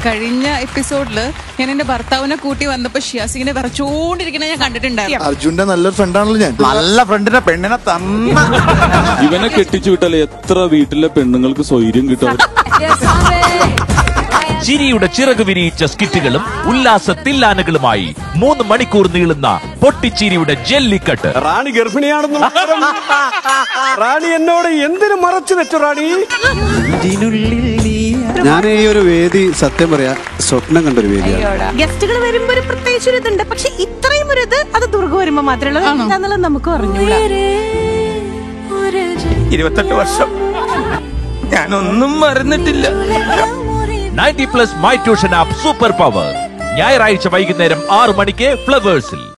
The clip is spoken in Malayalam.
കഴിഞ്ഞ എപ്പിസോഡില് ഞാൻ എന്റെ ഭർത്താവിനെ കൂട്ടി വന്നപ്പോ ഷിയാസ് ഇങ്ങനെ വിറച്ചോണ്ടിരിക്കണ ഞാൻ കണ്ടിട്ടുണ്ടായിരുന്നു അർജുന്റെ നല്ലൊരു ഫ്രണ്ടാണല്ലോ ഞാൻ നല്ല ഫ്രണ്ടിനെ പെണ്ണിനെ തന്ന ഇവനെ കെട്ടിച്ചു വിട്ടാൽ എത്ര വീട്ടിലെ പെണ്ണുങ്ങൾക്ക് സ്വൈര്യം കിട്ടും ചിരിയുടെ ചിറക് വിരിയിച്ച സ്കിറ്റുകളും ഉല്ലാസ തില്ലാനകളുമായി മൂന്ന് മണിക്കൂർ നീളുന്ന പൊട്ടിച്ചിരിയുടെ ജെല്ലിക്കട്ട് റാണി ഗർഭിണിയാണെന്ന് ഉത്തരം. റാണി എന്നോട് എന്തിനു മറച്ചു വെച്ചു റാണി ഞാൻ ഈ ഒരു വേദി സത്യം പറയാ സ്വപ്നം കണ്ടൊരു വേദിയാണ് ഗസ്റ്റുകൾ വരുമ്പോ ഒരു പ്രത്യേകിച്ച് ഒരു ഇതുണ്ട് പക്ഷെ ഇത്രയും ഒരു ഇത് അത് ദുർഗ വരുമ്പോ മാത്രമേ ഉള്ളൂ എന്താന്നുള്ളത് നമുക്ക് അറിഞ്ഞൂടാ ഇരുപത്തെട്ട് വർഷം ഞാനൊന്നും മറന്നിട്ടില്ല ninety plus my tuition app super power ഞായറാഴ്ച വൈകുന്നേരം ആറ് മണിക്ക് ഫ്ലവേഴ്സിൽ